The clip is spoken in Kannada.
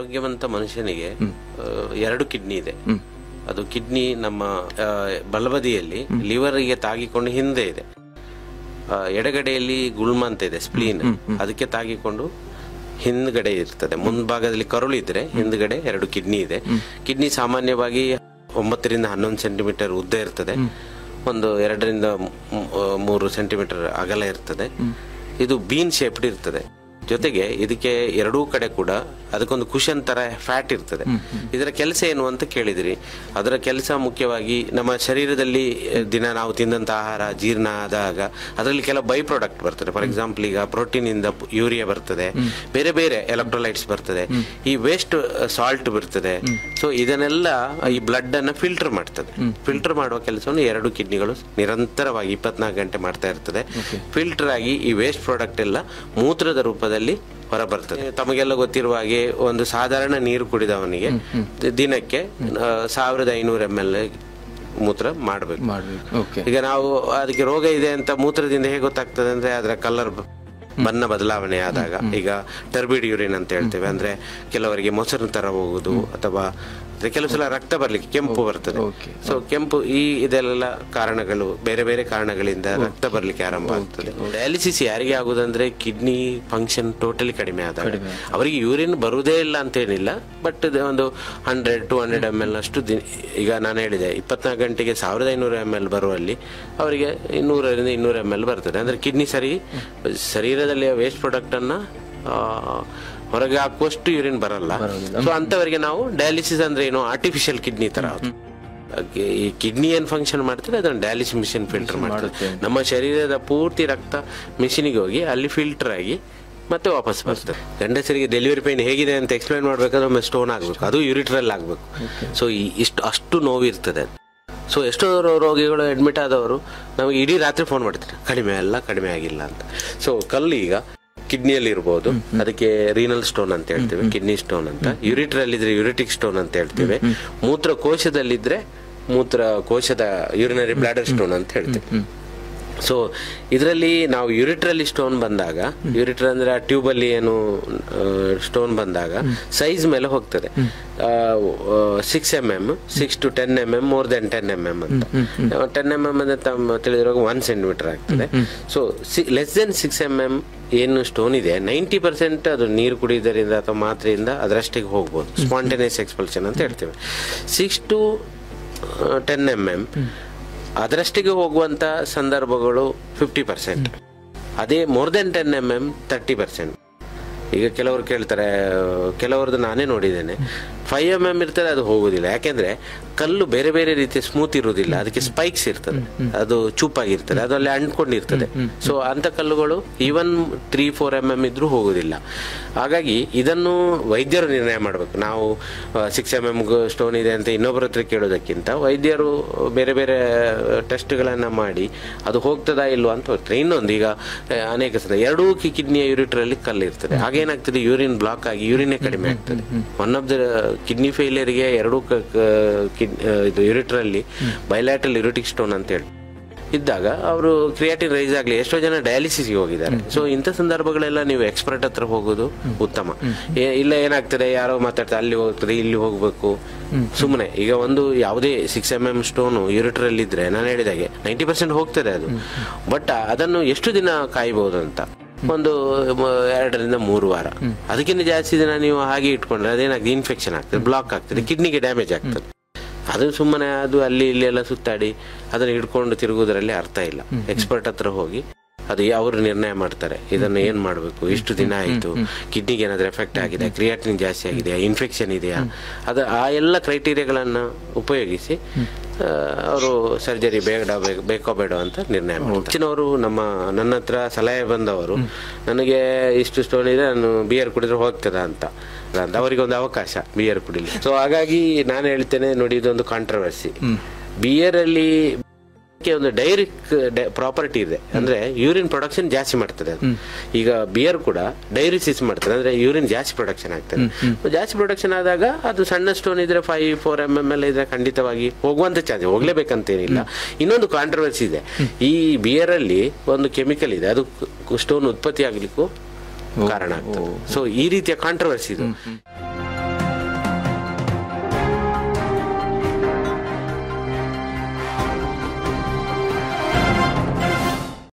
ಆರೋಗ್ಯವಂತ ಮನುಷ್ಯನಿಗೆ ಆ, ಎರಡು ಕಿಡ್ನಿ ಇದೆ ಅದು ಕಿಡ್ನಿ ನಮ್ಮ ಆ, ಬಲಬದಿಯಲ್ಲಿ ಲಿವರ್ಗೆ ತಾಗಿಕೊಂಡು ಹಿಂದೆ ಇದೆ ಆ, ಎಡಗಡೆಯಲ್ಲಿ ಗುಳ್ಮ ಅಂತ ಇದೆ ಸ್ಪ್ಲೀನ್ ಅದಕ್ಕೆ ತಾಗಿಕೊಂಡು ಹಿಂದ್ಗಡೆ ಇರ್ತದೆ ಮುಂಭಾಗದಲ್ಲಿ ಕರುಳು ಇದ್ರೆ ಹಿಂದ್ಗಡೆ ಎರಡು ಕಿಡ್ನಿ ಇದೆ ಕಿಡ್ನಿ ಸಾಮಾನ್ಯವಾಗಿ ಒಂಬತ್ತರಿಂದ ಹನ್ನೊಂದು ಸೆಂಟಿಮೀಟರ್ ಉದ್ದ ಇರ್ತದೆ ಒಂದು ಎರಡರಿಂದ ಮೂ- ಮೂರು ಸೆಂಟಿಮೀಟರ್ ಅಗಲ ಇರ್ತದೆ ಇದು ಬೀನ್ ಶೇಪ್ಡ್ ಇರ್ತದೆ ಜೊತೆಗೆ ಇದಕ್ಕೆ ಎರಡೂ ಕಡೆ ಕೂಡ ಅದಕ್ಕೊಂದು ಕುಶನ್ ತರ ಫ್ಯಾಟ್ ಇರ್ತದೆ ಇದರ ಕೆಲಸ ಏನು ಅಂತ ಕೇಳಿದಿರಿ ಅದರ ಕೆಲಸ ಮುಖ್ಯವಾಗಿ ನಮ್ಮ ಶರೀರದಲ್ಲಿ ಅಹ್, ದಿನ ನಾವು ತಿಂದಂತ ಆಹಾರ ಜೀರ್ಣ ಆದಾಗ ಅದರಲ್ಲಿ ಕೆಲವು ಬೈ ಪ್ರಾಡಕ್ಟ್ ಬರ್ತದೆ ಫಾರ್ ಎಕ್ಸಾಂಪಲ್ ಈಗ ಪ್ರೋಟೀನ್ ಇಂದ ಯೂರಿಯಾ ಬರ್ತದೆ ಬೇರೆ ಬೇರೆ ಎಲೆಕ್ಟ್ರೋಲೈಟ್ಸ್ ಬರ್ತದೆ ಈ ವೇಸ್ಟ್ ಸಾಲ್ಟ್ ಬರ್ತದೆ ಸೊ ಇದನ್ನೆಲ್ಲ ಈ ಬ್ಲಡ್ ಅನ್ನ ಫಿಲ್ಟರ್ ಮಾಡ್ತದೆ ಫಿಲ್ಟರ್ ಮಾಡುವ ಕೆಲಸವನ್ನು ಎರಡು ಕಿಡ್ನಿಗಳು ನಿರಂತರವಾಗಿ ಇಪ್ಪತ್ನಾಲ್ಕು ಗಂಟೆ ಮಾಡ್ತಾ ಇರ್ತದೆ ಫಿಲ್ಟರ್ ಆಗಿ ಈ ವೇಸ್ಟ್ ಪ್ರಾಡಕ್ಟ್ ಎಲ್ಲ ಮೂತ್ರದ ರೂಪದಲ್ಲಿ ಹೊರ ಬರ್ತದೆ ತಮಗೆಲ್ಲ ಗೊತ್ತಿರುವ ಹಾಗೆ ಒಂದು ಸಾಧಾರಣ ನೀರು ಕುಡಿದವನಿಗೆ ದಿನಕ್ಕೆ ಆ, ಸಾವಿರದ ಐನೂರ ಎಂ ಎಲ್ ಮೂತ್ರ ಮಾಡಬೇಕು ಮಾಡ್ಬೇಕು ಓಕೆ ಈಗ ನಾವು ಅದಕ್ಕೆ ರೋಗ ಇದೆ ಅಂತ ಮೂತ್ರದಿಂದ ಹೇಗೆ ಗೊತ್ತಾಗ್ತದೆ ಅಂದ್ರೆ ಅದರ ಕಲರ್ ಬಣ್ಣ ಬದಲಾವಣೆ ಆದಾಗ ಈಗ ಟರ್ಬಿಡ್ ಯೂರಿನ್ ಅಂತ ಹೇಳ್ತೇವೆ ಅಂದ್ರೆ ಕೆಲವರಿಗೆ ಮೊಸರು ತರ ಹೋಗುದು ಅಥವಾ ಅಂದ್ರೆ ಕೆಲವು ಸಲ ರಕ್ತ ಬರ್ಲಿಕ್ಕೆ ಕೆಂಪು ಬರ್ತದೆ Okay. ಸೊ ಕೆಂಪು ಈ ಇದೆಲ್ಲ ಕಾರಣಗಳು ಬೇರೆ ಬೇರೆ ಕಾರಣಗಳಿಂದ ರಕ್ತ ಬರ್ಲಿಕ್ಕೆ ಆರಂಭ ಆಗ್ತದೆ ಡಯಾಲಿಸಿಸ್ ಯಾರಿಗೆ ಆಗುದಂದ್ರೆ ಕಿಡ್ನಿ ಫಂಕ್ಷನ್ ಟೋಟಲಿ ಕಡಿಮೆ ಆದಾಗ ಅವರಿಗೆ ಯೂರಿನ್ ಬರುವುದೇ ಇಲ್ಲ ಅಂತ ಏನಿಲ್ಲ ಬಟ್ ಒಂದು hundred to hundred M L ಅಷ್ಟು ದಿನ ಈಗ ನಾನು ಹೇಳಿದೆ ಇಪ್ಪತ್ನಾಲ್ಕು ಗಂಟೆಗೆ ಸಾವಿರದ ಐನೂರು ಎಮ್ ಎಲ್ ಬರುವಲ್ಲಿ ಅವರಿಗೆ ಇನ್ನೂರರಿಂದ ಇನ್ನೂರು ಎಮ್ ಎಲ್ ಬರ್ತದೆ ಅಂದ್ರೆ ಕಿಡ್ನಿ ಸರಿ ಶರೀರದಲ್ಲಿ ವೇಸ್ಟ್ ಪ್ರಾಡಕ್ಟ್ ಅನ್ನ ಆ, ಹೊರಗೆ ಹಾಕುವಷ್ಟು ಯೂರಿನ್ ಬರಲ್ಲ ಸೊ ಅಂತವರಿಗೆ ನಾವು ಡಯಾಲಿಸಿಸ್ ಅಂದ್ರೆ ಏನು ಆರ್ಟಿಫಿಷಿಯಲ್ ಕಿಡ್ನಿ ತರ ಅದು. ಅದ್ಕೆ ಈ ಕಿಡ್ನಿ ಏನ್ ಫಂಕ್ಷನ್ ಮಾಡ್ತದೆ ಅದನ್ನ ಡಯಾಲಿಸಿಸ್ ಮಿಷಿನ್ ಫಿಲ್ಟರ್ ಮಾಡ್ತದೆ ನಮ್ಮ ಶರೀರದ ಪೂರ್ತಿ ರಕ್ತ ಮಿಷಿನಿಗೆ ಹೋಗಿ ಅಲ್ಲಿ ಫಿಲ್ಟರ್ ಆಗಿ ಮತ್ತೆ ವಾಪಸ್ ಬರ್ತದೆ ಗಂಡಸರಿಗೆ ಡೆಲಿವರಿ ಪೈನ್ ಹೇಗಿದೆ ಅಂತ ಎಕ್ಸ್ಪ್ಲೈನ್ ಮಾಡ್ಬೇಕಾದ್ರೆ ಒಮ್ಮೆ ಸ್ಟೋನ್ ಆಗ್ಬೇಕು ಅದು ಯೂರಿಟ್ರಲ್ಲಿ ಆಗ್ಬೇಕು ಸೊ ಇಷ್ಟು ಅಷ್ಟು ನೋವು ಇರ್ತದೆ ಸೊ ಎಷ್ಟೋ ರೋ- ರೋಗಿಗಳು ಅಡ್ಮಿಟ್ ಆದವರು ನಮಗೆ ಇಡೀ ರಾತ್ರಿ ಫೋನ್ ಮಾಡ್ತಾರೆ ಕಡಿಮೆ ಅಲ್ಲ ಕಡಿಮೆ ಆಗಿಲ್ಲ ಅಂತ ಸೊ ಕಲ್ಲು ಈಗ ಕಿಡ್ನಿಯಲ್ಲಿ ಇರ್ಬೋದು ಅದಕ್ಕೆ ರೀನಲ್ ಸ್ಟೋನ್ ಅಂತ ಹೇಳ್ತೇವೆ ಕಿಡ್ನಿ ಸ್ಟೋನ್ ಅಂತ ಯೂರಿಟ್ರಲ್ಲಿ ಇದ್ರೆ ಯೂರಿಟಿಕ್ ಸ್ಟೋನ್ ಅಂತ ಹೇಳ್ತೇವೆ ಮೂತ್ರ ಕೋಶದಲ್ಲಿದ್ರೆ ಮೂತ್ರ ಕೋಶದ ಯೂರಿನರಿ ಬ್ಲಾಡರ್ ಸ್ಟೋನ್ ಅಂತ ಹೇಳ್ತೇವೆ ಸೊ ಇದರಲ್ಲಿ ನಾವು ಯೂರಿಟ್ರಲ್ಲಿ ಸ್ಟೋನ್ ಬಂದಾಗ ಯೂರಿಟ್ರ್ ಅಂದ್ರೆ ಆ ಟ್ಯೂಬ್ ಅಲ್ಲಿ ಏನು ಸ್ಟೋನ್ ಬಂದಾಗ ಸೈಜ್ ಮೇಲೆ ಹೋಗ್ತದೆ six M M six to ten M M more than ten M M ಅಂತ ಟೆನ್ ಎಮ್ ಎಮ್ ಅಂದ್ರೆ ತಮ್ಮ ತಿಳಿದಿರುವಾಗ ಒನ್ ಸೆಂಟಿಮೀಟರ್ ಆಗ್ತದೆ so less than six M M ಏನು ಸ್ಟೋನ್ ಇದೆ ನೈಂಟಿ ಪರ್ಸೆಂಟ್ ಅದು ನೀರು ಕುಡಿಯೋದರಿಂದ ಅಥವಾ ಮಾತ್ರೆಯಿಂದ ಅದರಷ್ಟಿಗೆ ಹೋಗ್ಬೋದು ಸ್ಪಾಂಟೇನಿಯಸ್ ಎಕ್ಸ್ಪಲ್ಷನ್ ಅಂತ ಹೇಳ್ತೇವೆ six to ten M M ಅದರಷ್ಟಿಗೆ ಹೋಗುವಂತ ಸಂದರ್ಭಗಳು ಫಿಫ್ಟಿ ಪರ್ಸೆಂಟ್ ಅದೇ more than ten M M thirty percent ಈಗ ಕೆಲವರು ಕೇಳ್ತಾರೆ ಕೆಲವರದ್ದು ನಾನೇ ನೋಡಿದ್ದೇನೆ ಫೈವ್ ಎಮ್ ಎಮ್ ಇರ್ತದೆ ಅದು ಹೋಗುದಿಲ್ಲ ಯಾಕೆಂದ್ರೆ ಕಲ್ಲು ಬೇರೆ ಬೇರೆ ರೀತಿಯ ಸ್ಮೂತ್ ಇರುವುದಿಲ್ಲ ಅದಕ್ಕೆ ಸ್ಪೈಕ್ಸ್ ಇರ್ತದೆ ಅದು ಚೂಪಾಗಿರ್ತದೆ ಅದು ಅಲ್ಲಿ ಅಂಟ್ಕೊಂಡಿರ್ತದೆ ಸೊ ಅಂತ ಕಲ್ಲುಗಳು even three four M M ಇದ್ರೂ ಹೋಗುದಿಲ್ಲ ಹಾಗಾಗಿ ಇದನ್ನು ವೈದ್ಯರು ನಿರ್ಣಯ ಮಾಡಬೇಕು ನಾವು ಸಿಕ್ಸ್ ಎಮ್ ಎಮ್ ಸ್ಟೋನ್ ಇದೆ ಅಂತ ಇನ್ನೊಬ್ಬರ ಹತ್ರ ಕೇಳೋದಕ್ಕಿಂತ ವೈದ್ಯರು ಬೇರೆ ಬೇರೆ ಟೆಸ್ಟ್ಗಳನ್ನ ಮಾಡಿ ಅದು ಹೋಗ್ತದಾ ಇಲ್ವಾ ಅಂತ ಹೋಗ್ತಾರೆ ಇನ್ನೊಂದು ಈಗ ಆ, ಅನೇಕ ಸಲ ಎರಡೂ ಕಿಡ್ನಿಯ ಯೂರಿಟ್ರಲ್ಲಿ ಕಲ್ಲು ಇರ್ತದೆ ಹಾಗೇನಾಗ್ತದೆ ಯೂರಿನ್ ಬ್ಲಾಕ್ ಆಗಿ ಯೂರಿನೇ ಕಡಿಮೆ ಆಗ್ತದೆ ಒನ್ ಆಫ್ ದ ಕಿಡ್ನಿ ಫೇಲಿಯರ್ಗೆ ಎರಡೂ ಕ- ಕ- ಕಿಡ್- ಆ, ಇದು ಯೂರಿಟ್ರಲ್ಲಿ ಬೈಲ್ಯಾಟಲ್ ಯೂರಿಟಿಕ್ ಸ್ಟೋನ್ ಅಂತ ಹೇಳಿ ಇದ್ದಾಗ ಅವರು ಕ್ರಿಯಾಟಿನ್ ರೈಸ್ ಆಗ್ಲಿ ಎಷ್ಟೋ ಜನ ಡಯಾಲಿಸಿಸ್ಗೆ ಹೋಗಿದ್ದಾರೆ ಸೊ ಇಂಥ ಸಂದರ್ಭಗಳೆಲ್ಲ ನೀವು ಎಕ್ಸ್ಪರ್ಟ್ ಹತ್ರ ಹೋಗೋದು ಉತ್ತಮ ಏ- ಇಲ್ಲ ಏನಾಗ್ತದೆ ಯಾರೋ ಮಾತಾಡ್ತಾರೆ ಅಲ್ಲಿ ಹೋಗ್ತದೆ ಇಲ್ಲಿ ಹೋಗ್ಬೇಕು ಸುಮ್ಮನೆ ಈಗ ಒಂದು ಯಾವುದೇ ಸಿಕ್ಸ್ ಎಂ ಎಂ ಸ್ಟೋನು ಯೂರಿಟ್ರಲ್ಲಿ ಇದ್ರೆ ನಾನು ಹೇಳಿದಾಗೆ ನೈಂಟಿ ಪರ್ಸೆಂಟ್ ಹೋಗ್ತದೆ ಅದು ಬಟ್ ಅದನ್ನು ಎಷ್ಟು ದಿನ ಕಾಯ್ಬಹುದು ಅಂತ ಒಂದು ಮ- ಎರಡರಿಂದ ಮೂರು ವಾರ ಅದಕ್ಕಿಂತ ಜಾಸ್ತಿ ದಿನ ನೀವು ಹಾಗೆ ಇಟ್ಕೊಂಡ್ರೆ ಅದೇನಾಗ್ತದೆ ಇನ್ಫೆಕ್ಷನ್ ಆಗ್ತದೆ ಬ್ಲಾಕ್ ಆಗ್ತದೆ ಕಿಡ್ನಿಗೆ ಡ್ಯಾಮೇಜ್ ಆಗ್ತದೆ ಅದು ಸುಮ್ಮನೆ ಅದು ಅಲ್ಲಿ ಇಲ್ಲಿ ಎಲ್ಲ ಸುತ್ತಾಡಿ ಅದನ್ನ ಹಿಡ್ಕೊಂಡು ತಿರುಗುವುದರಲ್ಲಿ ಅರ್ಥ ಇಲ್ಲ ಎಕ್ಸ್ಪರ್ಟ್ ಹತ್ರ ಹೋಗಿ ಅದು ಅವರು ನಿರ್ಣಯ ಮಾಡ್ತಾರೆ ಇದನ್ನು ಏನ್ ಮಾಡಬೇಕು ಇಷ್ಟು ದಿನ ಆಯಿತು ಕಿಡ್ನಿಗೆ ಏನಾದ್ರೂ ಎಫೆಕ್ಟ್ ಆಗಿದೆ ಕ್ರಿಯಾಟಿನ್ ಜಾಸ್ತಿ ಆಗಿದೆಯಾ ಇನ್ಫೆಕ್ಷನ್ ಇದೆಯಾ ಅದು ಆ ಎಲ್ಲ ಕ್ರೈಟೀರಿಯಾಗಳನ್ನು ಉಪಯೋಗಿಸಿ ಅವರು ಸರ್ಜರಿ ಬೇಡ ಬೇಕ- ಬೇಕೋ ಬೇಡ ಅಂತ ನಿರ್ಣಯ ಮಾಡ್ತಾರೆ ಹೆಚ್ಚಿನವರು ನಮ್ಮ ನನ್ನ ಹತ್ರ ಸಲಹೆ ಬಂದವರು ನನಗೆ ಇಷ್ಟು ಸ್ಟೋನ್ ಇದೆ ನಾನು ಬಿಯರ್ ಕುಡಿದ್ರೆ ಹೋಗ್ತದ ಅಂತ ಅಂತ ಅವರಿಗೆ ಒಂದು ಅವಕಾಶ ಬಿಯರ್ ಕುಡಿಲಿ ಸೊ ಹಾಗಾಗಿ ನಾನು ಹೇಳ್ತೇನೆ ನೋಡಿ ಇದೊಂದು ಕಾಂಟ್ರವರ್ಸಿ ಬಿಯರ್ ಅಲ್ಲಿ ಕ್ಕೆ ಒಂದು ಡೈರಿಕ್ ಪ್ರಾಪರ್ಟಿ ಇದೆ ಅಂದ್ರೆ ಯೂರಿನ್ ಪ್ರೊಡಕ್ಷನ್ ಜಾಸ್ತಿ ಮಾಡ್ತದೆ ಅದು ಈಗ ಬಿಯರ್ ಕೂಡ ಡೈರಿಸಿಸ್ ಮಾಡ್ತದೆ ಅಂದ್ರೆ ಯೂರಿನ್ ಜಾಸ್ತಿ ಪ್ರೊಡಕ್ಷನ್ ಆಗ್ತದೆ ಜಾಸ್ತಿ ಪ್ರೊಡಕ್ಷನ್ ಆದಾಗ ಅದು ಸಣ್ಣ ಸ್ಟೋನ್ ಇದ್ರೆ five four M M L ಇದ್ರೆ ಖಂಡಿತವಾಗಿ ಹೋಗುವಂತ ಚಾನ್ಸ್ ಹೋಗ್ಲೇಬೇಕಂತೇನಿಲ್ಲ ಇನ್ನೊಂದು ಕಾಂಟ್ರವರ್ಸಿ ಇದೆ ಈ ಬಿಯರ್ ಅಲ್ಲಿ ಒಂದು ಕೆಮಿಕಲ್ ಇದೆ ಅದು ಸ್ಟೋನ್ ಉತ್ಪತ್ತಿ ಆಗ್ಲಿಕ್ಕೂ ಕಾರಣ ಆಗ್ತದೆ ಸೊ ಈ ರೀತಿಯ ಕಾಂಟ್ರವರ್ಸಿ ಇದು